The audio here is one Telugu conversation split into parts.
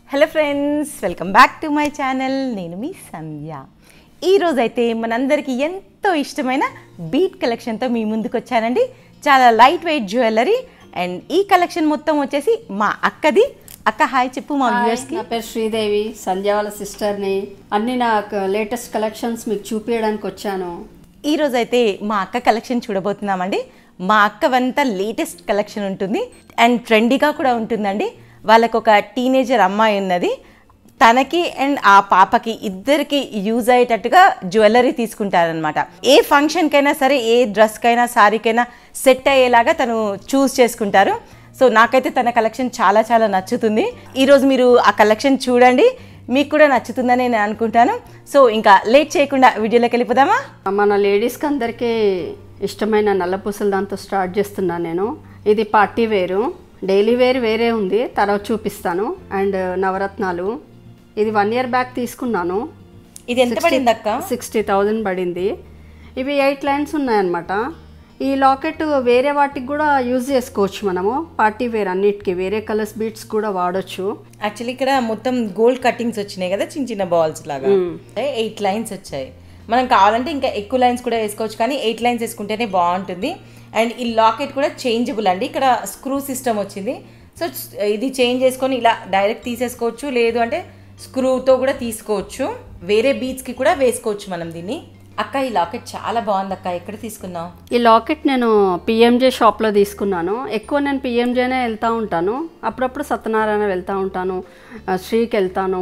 Hello friends welcome back to my channel నేను మీ సంధ్య ఈరోజు అయితే మనందరికీ ఎంతో ఇష్టమైన బీట్ కలెక్షన్తో మీ ముందుకు వచ్చానండి చాలా లైట్ వెయిట్ జ్యువెలరీ అండ్ ఈ కలెక్షన్ మొత్తం వచ్చేసి మా అక్కది అక్క హాయ్ చెప్పు మా హాయ్, వ్యూవర్స్కి నా పేరు శ్రీదేవి సంధ్య వాళ్ళ సిస్టర్ని అన్ని నా లేటెస్ట్ కలెక్షన్స్ మీకు చూపించడానికి వచ్చాను ఈరోజు అయితే మా అక్క కలెక్షన్ చూడబోతున్నామండి మా అక్కవంతా లేటెస్ట్ కలెక్షన్ ఉంటుంది అండ్ ట్రెండీగా కూడా ఉంటుందండి వాళ్ళకు ఒక టీనేజర్ అమ్మాయి ఉన్నది తనకి అండ్ ఆ పాపకి ఇద్దరికి యూజ్ అయ్యేటట్టుగా జ్యువెలరీ తీసుకుంటారనమాట ఏ ఫంక్షన్కైనా సరే ఏ డ్రెస్కైనా సారీకైనా సెట్ అయ్యేలాగా తను చూస్ చేసుకుంటారు సో నాకైతే తన కలెక్షన్ చాలా చాలా నచ్చుతుంది ఈరోజు మీరు ఆ కలెక్షన్ చూడండి మీకు కూడా నచ్చుతుందని నేను అనుకుంటాను సో ఇంకా లేట్ చేయకుండా వీడియోలోకి వెళ్ళిపోదామా మన లేడీస్కి అందరికీ ఇష్టమైన నల్ల పూసల దాంతో స్టార్ట్ చేస్తున్నాను నేను ఇది పార్టీ వేరు డైలీ వేర్ వేరే ఉంది తర్వాత చూపిస్తాను అండ్ నవరత్నాలు ఇది వన్ ఇయర్ బ్యాక్ తీసుకున్నాను ఇది ఎంత పడింది అక్క సిక్స్టీ థౌజండ్ పడింది ఇవి ఎయిట్ లైన్స్ ఉన్నాయన్నమాట ఈ లాకెట్ వేరే వాటికి కూడా యూజ్ చేసుకోవచ్చు మనము పార్టీ వేర్ అన్నిటికీ వేరే కలర్స్ బీట్స్ కూడా వాడొచ్చు యాక్చువల్లీ ఇక్కడ మొత్తం గోల్డ్ కట్టింగ్స్ వచ్చినాయి కదా చిన్న చిన్న బాల్స్ లాగా ఎయిట్ లైన్స్ వచ్చాయి మనం కావాలంటే ఇంకా ఎక్కువ లైన్స్ కూడా వేసుకోవచ్చు కానీ ఎయిట్ లైన్స్ వేసుకుంటేనే బాగుంటుంది అండ్ ఈ లాకెట్ కూడా చేంజబుల్ అండి ఇక్కడ స్క్రూ సిస్టమ్ వచ్చింది సో ఇది చేంజ్ చేసుకొని ఇలా డైరెక్ట్ తీసేసుకోవచ్చు లేదు అంటే స్క్రూతో కూడా తీసుకోవచ్చు వేరే బీచ్కి కూడా వేసుకోవచ్చు మనం దీన్ని అక్క ఈ లాకెట్ చాలా బాగుంది అక్క ఎక్కడ తీసుకున్నావు ఈ లాకెట్ నేను పిఎంజే షాప్లో తీసుకున్నాను ఎక్కువ నేను పిఎంజేనే వెళ్తూ ఉంటాను అప్పుడప్పుడు సత్యనారాయణ వెళ్తూ ఉంటాను ఆ, శ్రీకి వెళ్తాను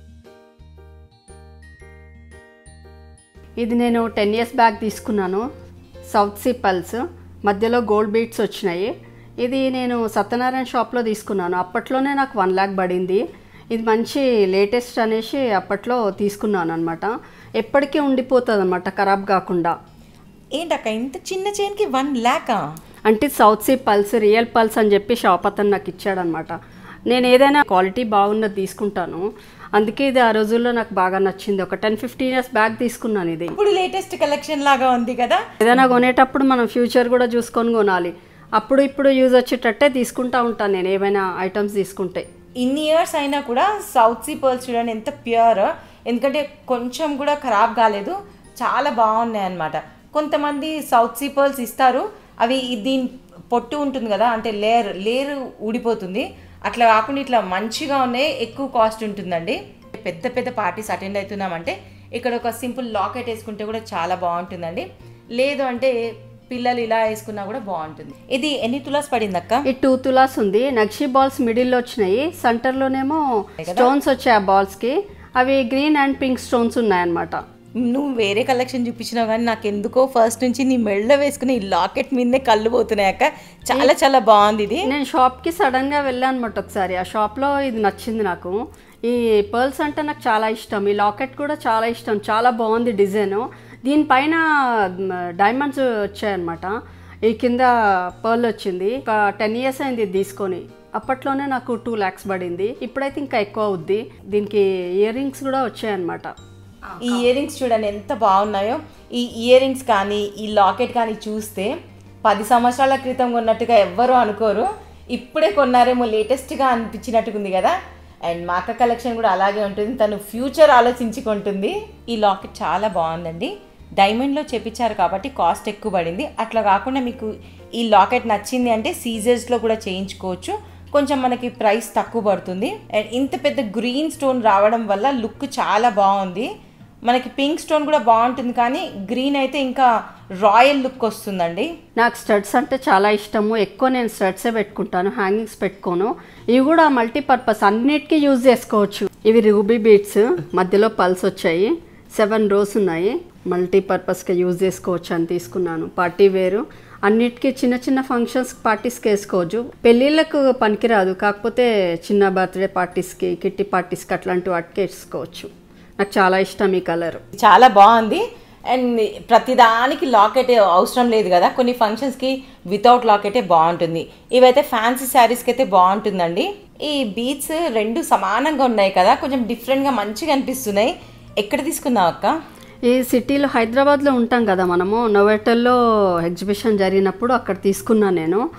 ఇది నేను టెన్ ఇయర్స్ బ్యాక్ తీసుకున్నాను సౌత్ సీ పల్స్ మధ్యలో గోల్డ్ బీట్స్ వచ్చినాయి ఇది నేను సత్యనారాయణ షాప్లో తీసుకున్నాను అప్పట్లోనే నాకు వన్ ల్యాక్ పడింది ఇది మంచి లేటెస్ట్ అనేసి అప్పట్లో తీసుకున్నాను అనమాట ఎప్పటికీ ఉండిపోతుంది అనమాట ఖరాబ్ కాకుండా ఏంటక్క ఇంత చిన్న చైన్కి వన్ ల్యాకా అంటే south sea pearls real pearls అని చెప్పి షాప్ అతను నాకు ఇచ్చాడనమాట నేను ఏదైనా క్వాలిటీ బాగున్నది తీసుకుంటాను అందుకే ఇది ఆ రోజుల్లో నాకు బాగా నచ్చింది ఒక టెన్ ఫిఫ్టీన్ ఇయర్స్ బ్యాక్ తీసుకున్నాను ఇది ఇప్పుడు లేటెస్ట్ కలెక్షన్ లాగా ఉంది కదా ఏదైనా కొనేటప్పుడు మనం ఫ్యూచర్ కూడా చూసుకొని కొనాలి అప్పుడు ఇప్పుడు యూజ్ వచ్చేటట్టే తీసుకుంటా ఉంటాను నేను ఏమైనా ఐటమ్స్ తీసుకుంటే ఇన్ని ఇయర్స్ అయినా కూడా సౌత్ సీ పర్ల్స్ చూడండి ఎంత ప్యూర్ ఎందుకంటే కొంచెం కూడా ఖరాబ్ కాలేదు చాలా బాగున్నాయి అన్నమాట కొంతమంది సౌత్ సీ పర్ల్స్ ఇస్తారు అవి ఈ దీని పొట్టు ఉంటుంది కదా అంటే లేయర్ లేయర్ ఊడిపోతుంది అట్లా కాకుండా ఇట్లా మంచిగా ఉన్నాయి ఎక్కువ కాస్ట్ ఉంటుందండి పెద్ద పెద్ద పార్టీస్ అటెండ్ అవుతున్నామంటే ఇక్కడ ఒక సింపుల్ లాకెట్ వేసుకుంటే కూడా చాలా బాగుంటుందండి లేదు అంటే పిల్లలు ఇలా వేసుకున్నా కూడా బాగుంటుంది ఇది ఎన్ని తులాస్ పడింది అక్క ఈ టూ తులాస్ ఉంది నక్షి బాల్స్ మిడిల్లో వచ్చినాయి సెంటర్లోనేమో స్టోన్స్ వచ్చాయి ఆ బాల్స్కి అవి గ్రీన్ అండ్ పింక్ స్టోన్స్ ఉన్నాయన్నమాట నువ్వు వేరే కలెక్షన్ చూపించినావు కానీ నాకు ఎందుకో ఫస్ట్ నుంచి నీ మెడలో వేసుకునే ఈ లాకెట్ మీదనే కళ్ళు పోతున్నాయి అక్క చాలా చాలా బాగుంది ఇది నేను షాప్కి సడన్గా వెళ్ళాను అనమాట ఒకసారి ఆ షాప్లో ఇది నచ్చింది నాకు ఈ పర్ల్స్ అంటే నాకు చాలా ఇష్టం ఈ లాకెట్ కూడా చాలా ఇష్టం చాలా బాగుంది డిజైన్ దీనిపైన డైమండ్స్ వచ్చాయన్నమాట ఈ కింద పర్ల్ వచ్చింది ఒక టెన్ ఇయర్స్ అయింది ఇది తీసుకొని అప్పట్లోనే నాకు టూ ల్యాక్స్ పడింది ఇప్పుడైతే ఇంకా ఎక్కువ అవుద్ది దీనికి ఇయర్ రింగ్స్ కూడా వచ్చాయన్నమాట ఈ ఇయర్ రింగ్స్ చూడండి ఎంత బాగున్నాయో ఈ ఇయర్ రింగ్స్ కానీ ఈ లాకెట్ కానీ చూస్తే పది సంవత్సరాల క్రితం కొన్నట్టుగా ఎవ్వరూ అనుకోరు ఇప్పుడే కొన్నారేమో లేటెస్ట్గా అనిపించినట్టుగా ఉంది కదా అండ్ మా అక్క కలెక్షన్ కూడా అలాగే ఉంటుంది తను ఫ్యూచర్ ఆలోచించి కొంటుంది ఈ లాకెట్ చాలా బాగుందండి డైమండ్లో చేపించారు కాబట్టి కాస్ట్ ఎక్కువ పడింది అట్లా కాకుండా మీకు ఈ లాకెట్ నచ్చింది అంటే సీజర్స్లో కూడా చేయించుకోవచ్చు కొంచెం మనకి ప్రైస్ తక్కువ పడుతుంది అండ్ ఇంత పెద్ద గ్రీన్ స్టోన్ రావడం వల్ల లుక్ చాలా బాగుంది మనకి పింక్ స్టోన్ కూడా బాగుంటుంది కానీ గ్రీన్ అయితే ఇంకా రాయల్ లుక్ వస్తుందండి నాకు స్టడ్స్ అంటే చాలా ఇష్టము ఎక్కువ నేను స్టడ్సే పెట్టుకుంటాను హ్యాంగింగ్స్ పెట్టుకోను ఇవి కూడా మల్టీపర్పస్ అన్నిటికీ యూజ్ చేసుకోవచ్చు ఇవి రూబీ బీట్స్ మధ్యలో పల్స్ వచ్చాయి సెవెన్ రోస్ ఉన్నాయి మల్టీపర్పస్గా యూజ్ చేసుకోవచ్చు అని తీసుకున్నాను పార్టీ వేరు అన్నిటికీ చిన్న చిన్న ఫంక్షన్స్ పార్టీస్కి వేసుకోవచ్చు పెళ్ళిళ్ళకు పనికిరాదు కాకపోతే చిన్న బర్త్డే పార్టీస్కి కిట్టి పార్టీస్కి అట్లాంటి వాటికి వేసుకోవచ్చు నాకు చాలా ఇష్టం ఈ కలర్ చాలా బాగుంది అండ్ ప్రతిదానికి లాకెట్ అవసరం లేదు కదా కొన్ని ఫంక్షన్స్కి వితౌట్ లాకెటే బాగుంటుంది ఇవైతే ఫ్యాన్సీ శారీస్కి అయితే బాగుంటుందండి ఈ బీట్స్ రెండు సమానంగా ఉన్నాయి కదా కొంచెం డిఫరెంట్గా మంచిగా అనిపిస్తున్నాయి ఎక్కడ తీసుకున్నావు అక్క ఈ సిటీలో హైదరాబాద్లో ఉంటాం కదా మనము నోవెటల్లో ఎగ్జిబిషన్ జరిగినప్పుడు అక్కడ తీసుకున్నాను నేను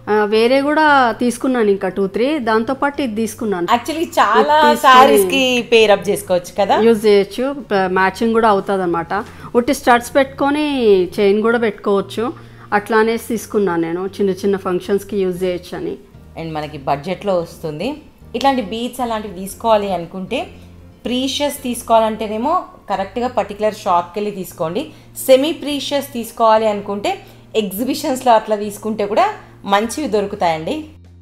ఆ, వేరే కూడా తీసుకున్నాను ఇంకా టూ త్రీ దాంతోపాటు ఇది తీసుకున్నాను యాక్చువల్లీ చాలా సారీస్ కి పేర్ అప్ చేసుకోవచ్చు కదా యూజ్ చేయొచ్చు మ్యాచింగ్ కూడా అవుతుంది అనమాట ఉట్టి స్టడ్స్ పెట్టుకొని చైన్ కూడా పెట్టుకోవచ్చు అట్లా అనేసి తీసుకున్నాను నేను చిన్న చిన్న ఫంక్షన్స్కి యూజ్ చేయొచ్చు అని అండ్ మనకి బడ్జెట్లో వస్తుంది ఇట్లాంటి బీట్స్ అలాంటివి తీసుకోవాలి అనుకుంటే ప్రీషియస్ తీసుకోవాలంటేనేమో కరెక్ట్గా పర్టికులర్ షాప్కి వెళ్ళి తీసుకోండి సెమీ ప్రీషియస్ తీసుకోవాలి అనుకుంటే ఎగ్జిబిషన్స్లో అట్లా తీసుకుంటే కూడా మంచివి దొరుకుతాయండి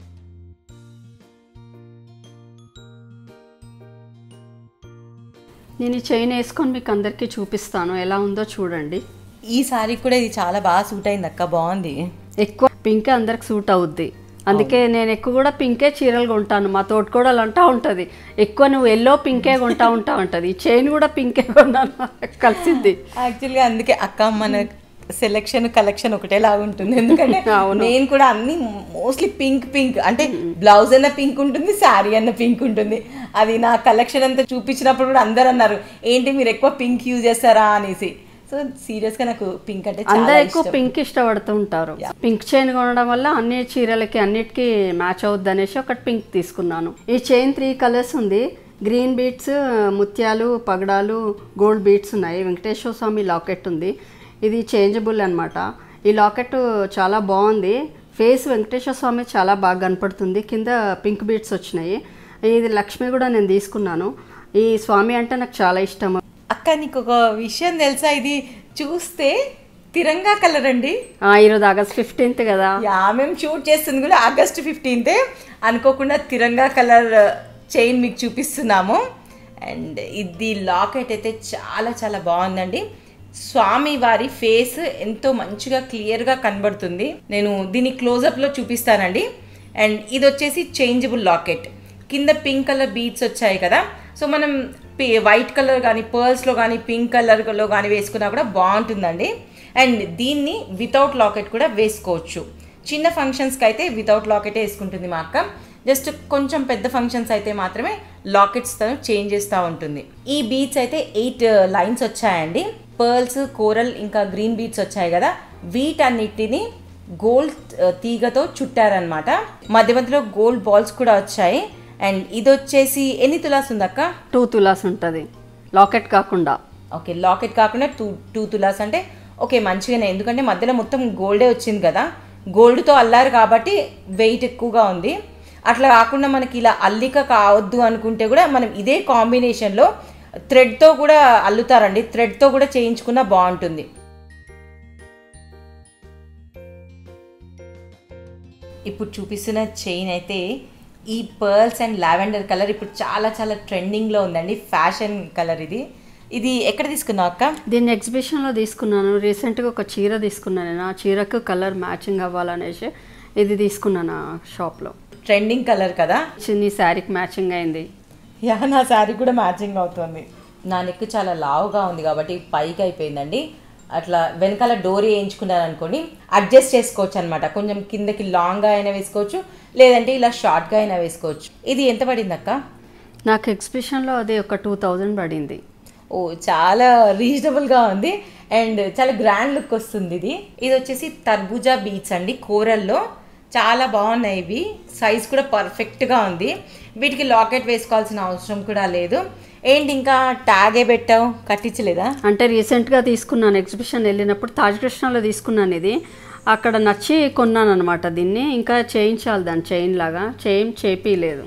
నేను ఈ చైన్ వేసుకొని మీకు అందరికీ చూపిస్తాను ఎలా ఉందో చూడండి ఈ సారీ కూడా ఇది చాలా బాగా సూట్ అయింది అక్క బాగుంది ఎక్కువ పింకే అందరికి సూట్ అవుద్ది అందుకే నేను ఎక్కువ కూడా పింకే చీరలు కొంటాను మా తోటకోడలు అంటా ఉంటుంది ఎక్కువ నువ్వు ఎల్లో పింకే కొంటా ఉంటా ఉంటుంది ఈ చైన్ కూడా పింకే కొన్నాను కలిసింది యాక్చువల్గా అందుకే అక్క మన సెలెక్షన్ కలెక్షన్ ఒకటేలాగా ఉంటుంది ఎందుకంటే నేను కూడా అన్ని మోస్ట్లీ పింక్ పింక్ అంటే బ్లౌజ్ అన్న పింక్ ఉంటుంది శారీ అన్న పింక్ ఉంటుంది అది నా కలెక్షన్ అంతా చూపించినప్పుడు కూడా అందరు అన్నారు ఏంటి మీరు ఎక్కువ పింక్ యూజ్ చేస్తారా అనేసి సో సీరియస్ గా నాకు పింక్ అంటే చాలా అందరు ఎక్కువ ఇష్టం పింక్ ఇష్టపడుతూ ఉంటారు పింక్ చైన్ కొనడం వల్ల అన్ని చీరలకి అన్నిటికీ మ్యాచ్ అవుద్ది అనేసి ఒకటి పింక్ తీసుకున్నాను ఈ చైన్ త్రీ కలర్స్ ఉంది గ్రీన్ బీట్స్ ముత్యాలు పగడాలు గోల్డ్ బీట్స్ ఉన్నాయి వెంకటేశ్వర స్వామి లాకెట్ ఉంది ఇది చేంజబుల్ అన్నమాట ఈ లాకెట్ చాలా బాగుంది ఫేస్ వెంకటేశ్వర స్వామి చాలా బాగా కనపడుతుంది కింద పింక్ బీట్స్ వచ్చినాయి ఇది లక్ష్మి కూడా నేను తీసుకున్నాను ఈ స్వామి అంటే నాకు చాలా ఇష్టం అక్క నీకు ఒక విషయం తెలుసా ఇది చూస్తే తిరంగా కలర్ అండి ఆ, ఈరోజు ఆగస్ట్ ఫిఫ్టీన్త్ కదా యా మేము షూట్ చేస్తుంది కూడా ఆగస్ట్ ఫిఫ్టీన్తే అనుకోకుండా తిరంగా కలర్ చైన్ మీకు చూపిస్తున్నాము అండ్ ఇది లాకెట్ అయితే చాలా చాలా బాగుందండి స్వామి వారి ఫేస్ ఎంతో మంచిగా క్లియర్గా కనబడుతుంది నేను దీన్ని క్లోజప్లో చూపిస్తానండి అండ్ ఇది వచ్చేసి చేంజబుల్ లాకెట్ కింద పింక్ కలర్ బీట్స్ వచ్చాయి కదా సో మనం వైట్ కలర్ కానీ పర్ల్స్లో కానీ పింక్ కలర్లో కానీ వేసుకున్నా కూడా బాగుంటుందండి అండ్ దీన్ని వితౌట్ లాకెట్ కూడా వేసుకోవచ్చు చిన్న ఫంక్షన్స్కి అయితే వితౌట్ లాకెటే వేసుకుంటుంది మా అక్క జస్ట్ కొంచెం పెద్ద ఫంక్షన్స్ అయితే మాత్రమే లాకెట్స్ తను చేంజ్ చేస్తూ ఉంటుంది ఈ బీట్స్ అయితే ఎయిట్ లైన్స్ వచ్చాయండి పర్ల్స్ కోరల్ ఇంకా గ్రీన్ బీట్స్ వచ్చాయి కదా వీటన్నిటిని గోల్డ్ తీగతో చుట్టారనమాట మధ్య మధ్యలో గోల్డ్ బాల్స్ కూడా వచ్చాయి అండ్ ఇది వచ్చేసి ఎన్ని తులాస్ ఉందక్క టూ తులాస్ ఉంటుంది లాకెట్ కాకుండా ఓకే లాకెట్ కాకుండా టూ టూ తులాస్ అంటే ఓకే మంచిగానే ఎందుకంటే మధ్యలో మొత్తం గోల్డే వచ్చింది కదా గోల్డ్తో అల్లారు కాబట్టి వెయిట్ ఎక్కువగా ఉంది అట్లా కాకుండా మనకి ఇలా అల్లిక కావద్దు అనుకుంటే కూడా మనం ఇదే కాంబినేషన్లో థ్రెడ్తో కూడా అల్లుతారండి థ్రెడ్తో కూడా చేయించుకున్నా బాగుంటుంది ఇప్పుడు చూపిస్తున్న చైన్ అయితే ఈ పర్ల్స్ అండ్ లావెండర్ కలర్ ఇప్పుడు చాలా చాలా ట్రెండింగ్లో ఉందండి ఫ్యాషన్ కలర్ ఇది ఇది ఎక్కడ తీసుకున్నావు అక్క దీన్ని ఎగ్జిబిషన్లో తీసుకున్నాను రీసెంట్గా ఒక చీర తీసుకున్నాను నేను ఆ చీరకు కలర్ మ్యాచింగ్ అవ్వాలనేసి ఇది తీసుకున్నాను ఆ షాప్లో ట్రెండింగ్ కలర్ కదా చిన్ని శారీకి మ్యాచింగ్ అయింది యా నా శారీ కూడా మ్యాచింగ్ అవుతుంది నా నెక్ చాలా లావుగా ఉంది కాబట్టి పైకి అయిపోయిందండి అట్లా వెనకాల డోరీ వేయించుకున్నాను అనుకోండి అడ్జస్ట్ చేసుకోవచ్చు అనమాట కొంచెం కిందకి లాంగ్గా అయినా వేసుకోవచ్చు లేదంటే ఇలా షార్ట్గా అయినా వేసుకోవచ్చు ఇది ఎంత పడింది అక్క నాకు ఎగ్జిబిషన్లో అది ఒక టూ థౌజండ్ పడింది ఓ చాలా రీజనబుల్గా ఉంది అండ్ చాలా గ్రాండ్ లుక్ వస్తుంది ఇది ఇది వచ్చేసి తర్బూజా బీట్స్ అండి కూరల్లో చాలా బాగున్నాయి ఇవి సైజ్ కూడా పర్ఫెక్ట్గా ఉంది వీటికి లాకెట్ వేసుకోవాల్సిన అవసరం కూడా లేదు ఏంటి ఇంకా ట్యాగే పెట్టావు కట్టించలేదా అంటే రీసెంట్గా తీసుకున్నాను ఎగ్జిబిషన్ వెళ్ళినప్పుడు తాజ్ కృష్ణలో తీసుకున్నాను ఇది అక్కడ నచ్చి కొన్నాను అనమాట దీన్ని ఇంకా చేయించాలి దాన్ని చైన్ లాగా చైన్ చేపియలేదు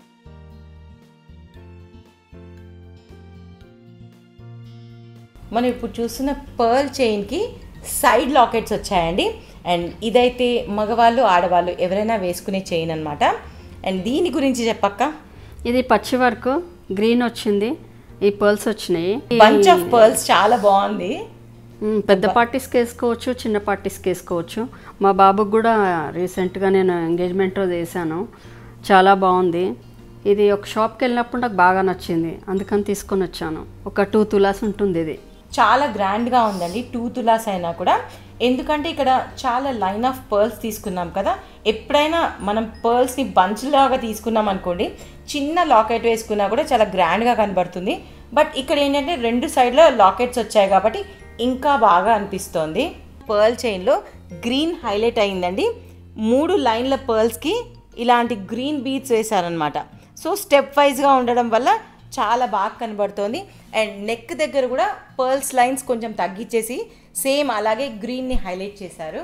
మనం ఇప్పుడు చూస్తున్న పర్ల్ చైన్కి సైడ్ లాకెట్స్ వచ్చాయండి అండ్ ఇదైతే మగవాళ్ళు ఆడవాళ్ళు ఎవరైనా వేసుకునే చైన్ అనమాట అండ్ దీని గురించి చెప్పక్క ఇది పచ్చి వర్క్ గ్రీన్ వచ్చింది ఈ పర్ల్స్ వచ్చినాయి బంచ్ ఆఫ్ పర్ల్స్ చాలా బాగుంది మ్, పెద్ద పార్టీస్కి వేసుకోవచ్చు చిన్న పార్టీస్కి వేసుకోవచ్చు మా బాబుకి కూడా రీసెంట్గా నేను ఎంగేజ్మెంట్లో చేశాను చాలా బాగుంది ఇది ఒక షాప్కి వెళ్ళినప్పుడు నాకు బాగా నచ్చింది అందుకని తీసుకొని వచ్చాను ఒక టూ తులాస్ ఉంటుంది ఇది చాలా గ్రాండ్గా ఉందండి టూ తులాస్ అయినా కూడా ఎందుకంటే ఇక్కడ చాలా లైన్ ఆఫ్ పర్ల్స్ తీసుకున్నాం కదా ఎప్పుడైనా మనం పర్ల్స్ని బంచ్ లాగా తీసుకున్నాం అనుకోండి చిన్న లాకెట్ వేసుకున్నా కూడా చాలా గ్రాండ్గా కనబడుతుంది బట్ ఇక్కడ ఏంటంటే రెండు సైడ్లో లాకెట్స్ వచ్చాయి కాబట్టి ఇంకా బాగా అనిపిస్తోంది పర్ల్ చైన్లో గ్రీన్ హైలైట్ అయిందండి మూడు లైన్ల పర్ల్స్కి ఇలాంటి గ్రీన్ బీట్స్ వేశారనమాట సో స్టెప్ వైజ్గా ఉండడం వల్ల చాలా బాగా కనబడుతోంది అండ్ నెక్ దగ్గర కూడా పర్ల్స్ లైన్స్ కొంచెం తగ్గించేసి సేమ్ అలాగే గ్రీన్ని హైలైట్ చేశారు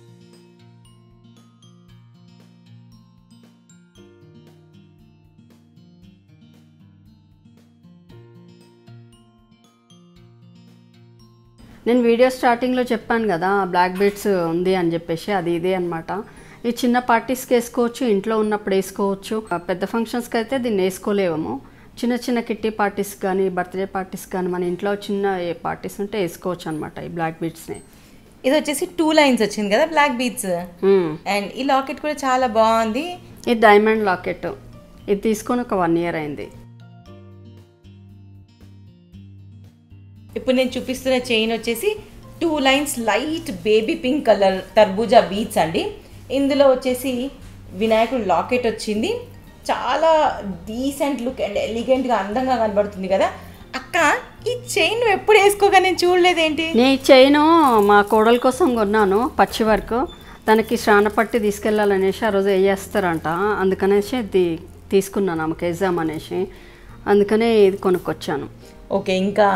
నేను వీడియో స్టార్టింగ్లో చెప్పాను కదా బ్లాక్ బీట్స్ ఉంది అని చెప్పేసి అది ఇదే అనమాట ఈ చిన్న పార్టీస్కి వేసుకోవచ్చు ఇంట్లో ఉన్నప్పుడు వేసుకోవచ్చు ఆ పెద్ద ఫంక్షన్స్కి అయితే దీన్ని వేసుకోలేము చిన్న చిన్న కిట్టి పార్టీస్ కానీ బర్త్డే పార్టీస్ కానీ మన ఇంట్లో చిన్న ఏ పార్టీస్ ఉంటే వేసుకోవచ్చు అనమాట ఈ బ్లాక్ బీట్స్ని ఇది వచ్చేసి టూ లైన్స్ వచ్చింది కదా బ్లాక్ బీట్స్ అండ్ ఈ లాకెట్ కూడా చాలా బాగుంది ఇది డైమండ్ లాకెట్ ఇది తీసుకొని ఒక వన్ ఇయర్ అయింది ఇప్పుడు నేను చూపిస్తున్న చైన్ వచ్చేసి two lines light baby pink colour తర్బూజా బీట్స్ అండి ఇందులో వచ్చేసి వినాయకుడు లాకెట్ వచ్చింది చాలా డీసెంట్ లుక్ అండ్ ఎలిగెంట్గా అందంగా కనబడుతుంది కదా అక్క ఈ చైన్ నువ్వు ఎప్పుడు వేసుకోగా నేను చూడలేదేంటి నీ చైను మా కోడల కోసం కొన్నాను పచ్చి వర్క్ తనకి శ్రానపట్టి తీసుకెళ్ళాలనేసి ఆ రోజు వేయేస్తారంట అందుకనేసి ఇది తీసుకున్నాను ఆమెకు వేద్దామనేసి అందుకనే ఇది కొనుక్కొచ్చాను ఓకే ఇంకా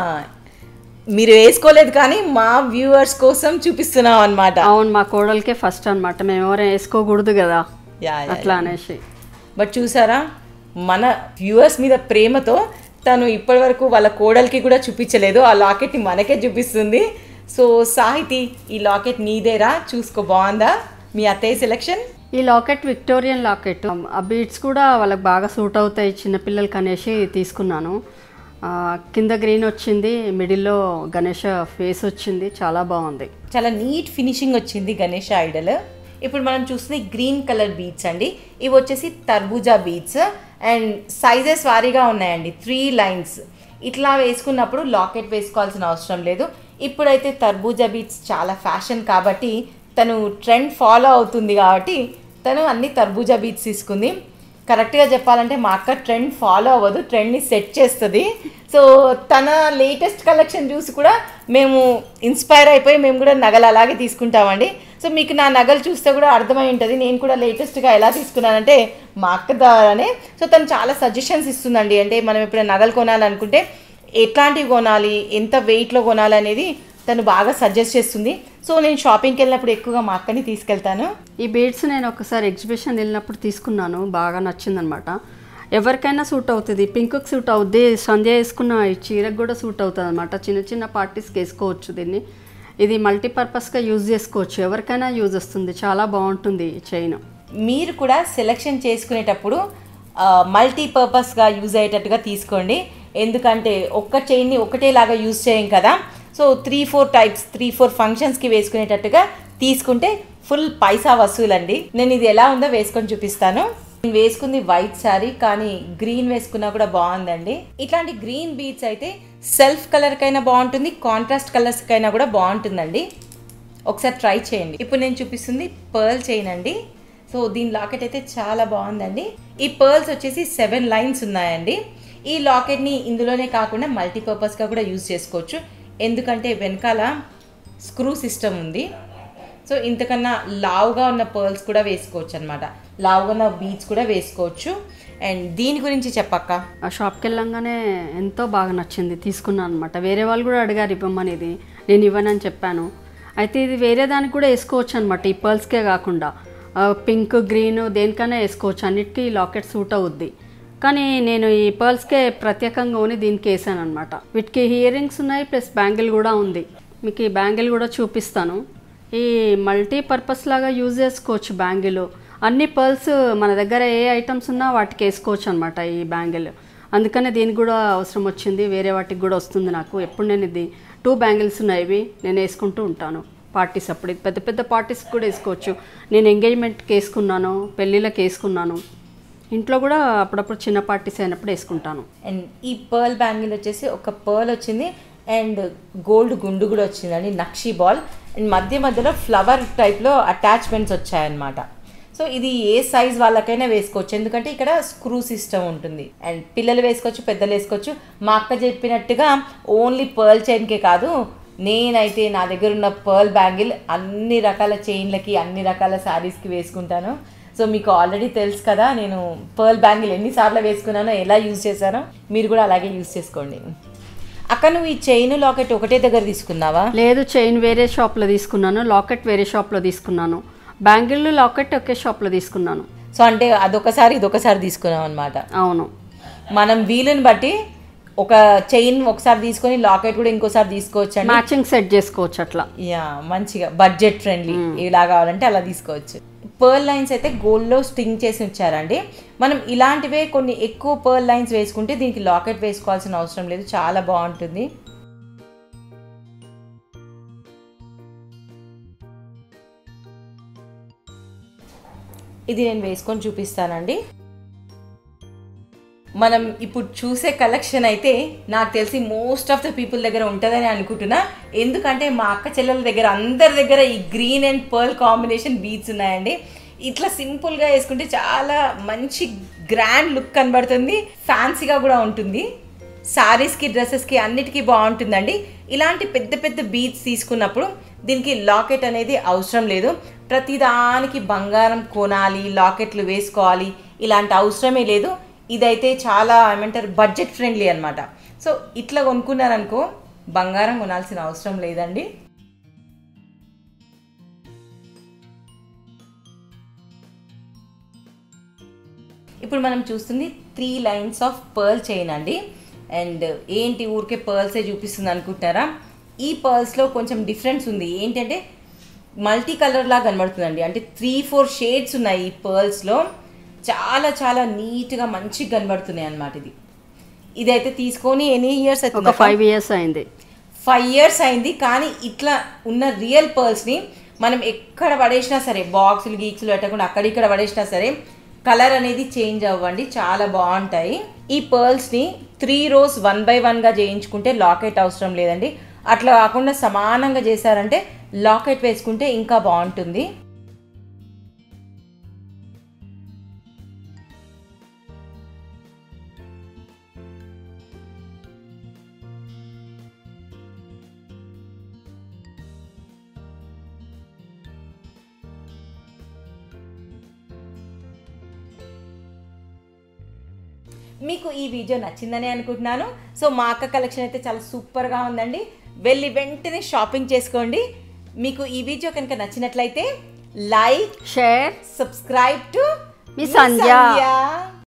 మీరు వేసుకోలేదు కానీ మా వ్యూవర్స్ కోసం చూపిస్తున్నాం అనమాట అవును మా కోడలికే ఫస్ట్ అనమాట మేము ఎవరైనా వేసుకోకూడదు కదా అట్లా అనేసి బట్ చూసారా మన వ్యూవర్స్ మీద ప్రేమతో తను ఇప్పటివరకు వాళ్ళ కోడలికి కూడా చూపించలేదు ఆ లాకెట్ని మనకే చూపిస్తుంది సో సాహితి ఈ లాకెట్ నీదేరా చూసుకో బాగుందా మీ అత్తయ్య సెలెక్షన్ ఈ లాకెట్ విక్టోరియన్ లాకెట్ ఆ బీడ్స్ కూడా వాళ్ళకి బాగా సూట్ అవుతాయి చిన్నపిల్లలకి అనేసి తీసుకున్నాను ఆ, కింద గ్రీన్ వచ్చింది మిడిల్లో గణేష ఫేస్ వచ్చింది చాలా బాగుంది చాలా నీట్ ఫినిషింగ్ వచ్చింది గణేష్ ఐడల్ ఇప్పుడు మనం చూస్తుంది గ్రీన్ కలర్ బీట్స్ అండి ఇవి వచ్చేసి తర్బూజా బీట్స్ అండ్ సైజెస్ వారీగా ఉన్నాయండి త్రీ లైన్స్ ఇట్లా వేసుకున్నప్పుడు లాకెట్ వేసుకోవాల్సిన అవసరం లేదు ఇప్పుడైతే తర్బూజా బీట్స్ చాలా ఫ్యాషన్ కాబట్టి తను ట్రెండ్ ఫాలో అవుతుంది కాబట్టి తను అన్ని తర్బూజా బీట్స్ తీసుకుంది కరెక్ట్గా చెప్పాలంటే మా అక్క ట్రెండ్ ఫాలో అవ్వదు ట్రెండ్ని సెట్ చేస్తుంది సో తన లేటెస్ట్ కలెక్షన్ చూసి కూడా మేము ఇన్స్పైర్ అయిపోయి మేము కూడా నగలు అలాగే తీసుకుంటామండి సో మీకు నా నగలు చూస్తే కూడా అర్థమై ఉంటుంది నేను కూడా లేటెస్ట్గా ఎలా తీసుకున్నానంటే మా అక్క ద్వారానే సో తను చాలా సజెషన్స్ ఇస్తుందండి అంటే మనం ఎప్పుడైనా నగలు కొనాలనుకుంటే ఎట్లాంటివి కొనాలి ఎంత వెయిట్లో కొనాలి అనేది తను బాగా సజెస్ట్ చేస్తుంది సో నేను షాపింగ్కి వెళ్ళినప్పుడు ఎక్కువగా మా అక్కని తీసుకెళ్తాను ఈ బీడ్స్ నేను ఒకసారి ఎగ్జిబిషన్ వెళ్ళినప్పుడు తీసుకున్నాను బాగా నచ్చిందనమాట ఎవరికైనా సూట్ అవుతుంది పింక్కి సూట్ అవుద్ది సంధ్య వేసుకున్న ఈ చీరకు కూడా సూట్ అవుతుంది అనమాట చిన్న చిన్న పార్టీస్కి వేసుకోవచ్చు దీన్ని ఇది మల్టీపర్పస్గా యూజ్ చేసుకోవచ్చు ఎవరికైనా యూజ్ వస్తుంది చాలా బాగుంటుంది ఈ చైన్ మీరు కూడా సెలెక్షన్ చేసుకునేటప్పుడు మల్టీపర్పస్గా యూజ్ అయ్యేటట్టుగా తీసుకోండి ఎందుకంటే ఒక్క చైన్ని ఒకటేలాగా యూజ్ చేయం కదా so three four types three four ఫంక్షన్స్కి వేసుకునేటట్టుగా తీసుకుంటే ఫుల్ పైసా వసూలండి నేను ఇది ఎలా ఉందో వేసుకొని చూపిస్తాను నేను వేసుకుంది వైట్ శారీ కానీ గ్రీన్ వేసుకున్నా కూడా బాగుందండి ఇట్లాంటి గ్రీన్ బీట్స్ అయితే సెల్ఫ్ కలర్కైనా బాగుంటుంది కాంట్రాస్ట్ కలర్స్కైనా కూడా బాగుంటుందండి ఒకసారి ట్రై చేయండి ఇప్పుడు నేను చూపిస్తుంది పర్ల్ చైన్ అండి సో దీని లాకెట్ అయితే చాలా బాగుందండి ఈ పర్ల్స్ వచ్చేసి సెవెన్ లైన్స్ ఉన్నాయండి ఈ లాకెట్ని ఇందులోనే కాకుండా మల్టీపర్పస్గా కూడా యూజ్ చేసుకోవచ్చు ఎందుకంటే వెనకాల స్క్రూ సిస్టమ్ ఉంది సో ఇంతకన్నా లావుగా ఉన్న పర్ల్స్ కూడా వేసుకోవచ్చు అనమాట లావుగా ఉన్న బీట్స్ కూడా వేసుకోవచ్చు అండ్ దీని గురించి చెప్పక్క ఆ షాప్కి వెళ్ళంగానే ఎంతో బాగా నచ్చింది తీసుకున్నాను అనమాట వేరే వాళ్ళు కూడా అడిగారు ఇవ్వమని ఇది నేను ఇవ్వనని చెప్పాను అయితే ఇది వేరే దానికి కూడా వేసుకోవచ్చు అనమాట ఈ పర్ల్స్కే కాకుండా పింక్ గ్రీన్ దేనికైనా వేసుకోవచ్చు అన్నిటికీ ఈ లాకెట్ సూట్ అవుద్ది కానీ నేను ఈ పర్ల్స్కే ప్రత్యేకంగా కొని దీనికి వేసాను అనమాట వీటికి ఇయర్ రింగ్స్ ఉన్నాయి ప్లస్ బ్యాంగిల్ కూడా ఉంది మీకు ఈ బ్యాంగిల్ కూడా చూపిస్తాను ఈ మల్టీ పర్పస్ లాగా యూజ్ చేసుకోవచ్చు బ్యాంగిల్ అన్ని పర్ల్స్ మన దగ్గర ఏ ఐటమ్స్ ఉన్నా వాటికి వేసుకోవచ్చు అనమాట ఈ బ్యాంగిల్ అందుకనే దీనికి కూడా అవసరం వచ్చింది వేరే వాటికి కూడా వస్తుంది నాకు ఎప్పుడు నేను ఇది టూ బ్యాంగిల్స్ ఉన్నాయి ఇవి నేను వేసుకుంటూ ఉంటాను పార్టీస్ అప్పుడు ఇది పెద్ద పెద్ద పార్టీస్కి కూడా వేసుకోవచ్చు నేను ఎంగేజ్మెంట్కి వేసుకున్నాను పెళ్ళిళ్ళకి వేసుకున్నాను ఇంట్లో కూడా అప్పుడప్పుడు చిన్న పార్టీస్ అయినప్పుడు వేసుకుంటాను అండ్ ఈ పర్ల్ బ్యాంగిల్ వచ్చేసి ఒక పర్ల్ వచ్చింది అండ్ గోల్డ్ గుండు కూడా వచ్చిందండి నక్షి బాల్ అండ్ మధ్య మధ్యలో ఫ్లవర్ టైప్లో అటాచ్మెంట్స్ వచ్చాయన్నమాట సో ఇది ఏ సైజ్ వాళ్ళకైనా వేసుకోవచ్చు ఎందుకంటే ఇక్కడ స్క్రూ సిస్టమ్ ఉంటుంది అండ్ పిల్లలు వేసుకోవచ్చు పెద్దలు వేసుకోవచ్చు మా అక్క చెప్పినట్టుగా ఓన్లీ పర్ల్ చైన్కే కాదు నేనైతే నా దగ్గర ఉన్న పర్ల్ బ్యాంగిల్ అన్ని రకాల చైన్లకి అన్ని రకాల శారీస్కి వేసుకుంటాను సో మీకు ఆల్రెడీ తెలుసు కదా నేను పర్ల్ బ్యాంగిల్ ఎన్నిసార్లు వేసుకున్నానో ఎలా యూజ్ చేశానో మీరు కూడా అలాగే యూజ్ చేసుకోండి అక్క నువ్వు ఈ చైన్ లాకెట్ ఒకటే దగ్గర తీసుకున్నావా లేదు చైన్ వేరే షాప్లో తీసుకున్నాను లాకెట్ వేరే షాప్లో తీసుకున్నాను బ్యాంగిల్ లాకెట్ ఒకే షాప్లో తీసుకున్నాను సో అంటే అదొకసారి ఇదొకసారి తీసుకున్నాం అనమాట అవును మనం వీలుని బట్టి ఒక చైన్ ఒకసారి తీసుకొని లాకెట్ కూడా ఇంకోసారి తీసుకోవచ్చు అండి మ్యాచింగ్ సెట్ చేసుకోవచ్చు అట్లా యా మంచిగా బడ్జెట్ ఫ్రెండ్లీ ఇలా కావాలంటే అలా తీసుకోవచ్చు పర్ల్ లైన్స్ అయితే గోల్డ్లో స్టింగ్ చేసి ఉంచారండి మనం ఇలాంటివే కొన్ని ఎక్కువ పర్ల్ లైన్స్ వేసుకుంటే దీనికి లాకెట్ వేసుకోవాల్సిన అవసరం లేదు చాలా బాగుంటుంది ఇది నేను వేసుకొని చూపిస్తానండి మనం ఇప్పుడు చూసే కలెక్షన్ అయితే నాకు తెలిసి మోస్ట్ ఆఫ్ ద పీపుల్ దగ్గర ఉంటుందని అనుకుంటున్నా ఎందుకంటే మా అక్క చెల్లెల దగ్గర అందరి దగ్గర ఈ green and pearl combination beads ఉన్నాయండి ఇట్లా సింపుల్గా వేసుకుంటే చాలా మంచి గ్రాండ్ లుక్ కనబడుతుంది ఫ్యాన్సీగా కూడా ఉంటుంది శారీస్కి డ్రెస్సెస్కి అన్నిటికీ బాగుంటుందండి ఇలాంటి పెద్ద పెద్ద బీట్స్ తీసుకున్నప్పుడు దీనికి లాకెట్ అనేది అవసరం లేదు ప్రతిదానికి బంగారం కొనాలి లాకెట్లు వేసుకోవాలి ఇలాంటి అవసరమే లేదు ఇదైతే చాలా ఏమంటారు బడ్జెట్ ఫ్రెండ్లీ అనమాట సో ఇట్లా కొనుక్కున్నారనుకో బంగారం కొనాల్సిన అవసరం లేదండి ఇప్పుడు మనం చూస్తుంది three lines of pearl chain అండి అండ్ ఏంటి ఊరికే పర్ల్సే చూపిస్తుంది అనుకుంటున్నారా ఈ పర్ల్స్లో కొంచెం డిఫరెన్స్ ఉంది ఏంటంటే మల్టీ కలర్ లాగా కనబడుతుందండి అంటే త్రీ ఫోర్ షేడ్స్ ఉన్నాయి ఈ పర్ల్స్లో చాలా చాలా నీట్గా మంచిగా కనబడుతున్నాయి అన్నమాట ఇది ఇదైతే తీసుకొని ఎనీ ఇయర్స్ ఒక అవుతుంది ఫైవ్ ఇయర్స్ అయింది ఫైవ్ ఇయర్స్ అయింది కానీ ఇట్లా ఉన్న రియల్ పర్ల్స్ని మనం ఎక్కడ పడేసినా సరే బాక్సులు గీక్సులు పెట్టకుండా అక్కడిక్కడ పడేసినా సరే కలర్ అనేది చేంజ్ అవ్వండి చాలా బాగుంటాయి ఈ పర్ల్స్ని త్రీ రోస్ వన్ బై వన్గా చేయించుకుంటే లాకెట్ అవసరం లేదండి అట్లా కాకుండా సమానంగా చేశారంటే లాకెట్ వేసుకుంటే ఇంకా బాగుంటుంది మీకు ఈ వీడియో నచ్చిందని అనుకుంటున్నాను సో మా అక్క కలెక్షన్ అయితే చాలా సూపర్గా ఉందండి వెళ్ళి వెంటనే షాపింగ్ చేసుకోండి మీకు ఈ వీడియో కనుక నచ్చినట్లయితే లైక్ షేర్ సబ్స్క్రైబ్ టు మీ సంధ్య.